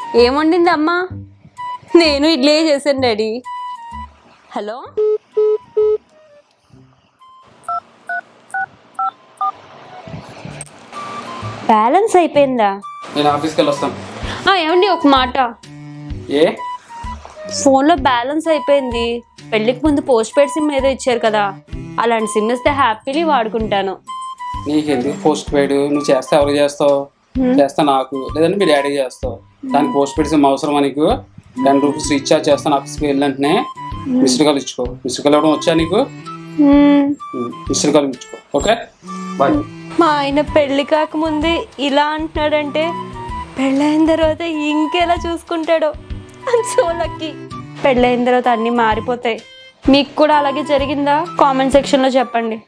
ఏం వండింది అమ్మా నేను ఇడ్లీ చేశాను డాడీ హలో బ్యాలెన్స్ అయిపోయిందా నేను ఆఫీస్కి వెళ్ళి వస్తాను ఆ, ఏమండి ఒక మాట ఏ ఫోన్లో బ్యాలెన్స్ అయిపోయింది పెళ్ళికి ముందు పోస్ట్ పెయిడ్ సిమ్ ఏదో ఇచ్చారు కదా అలాంటి సిమ్ ఇస్తే హ్యాపీలీ వాడుకుంటాను నీకెందుకు పోస్ట్ పెయిడ్ నువ్వు చేస్తే ఎవరు చేస్తావు చేస్తా నాకు లేదంటే మీ డాడీ చేస్తావు దానికి పోస్ట్ పెయిడ్ సిమ్ అవసరమా నీకు టెన్ రూపీస్ రీఛార్జ్ చేస్తాను ఆఫీస్కి వెళ్ళంటనే మిస్డ్ కాల్ ఇచ్చుకో మిస్డ్ కాల్ ఇవ్వడం వచ్చా నీకు మ్మ్. మిస్డ్ కాల్ ఇచ్చుకో ఓకే బాయ్ మా ఆయన పెళ్లి కాకముందే ఇలా అంటున్నాడంటే పెళ్ళైన తర్వాత ఇంకెలా చూసుకుంటాడో సో లక్కీ పెళ్ళైన తర్వాత అన్నీ మారిపోతాయి మీకు కూడా అలాగే జరిగిందా కామెంట్ సెక్షన్లో చెప్పండి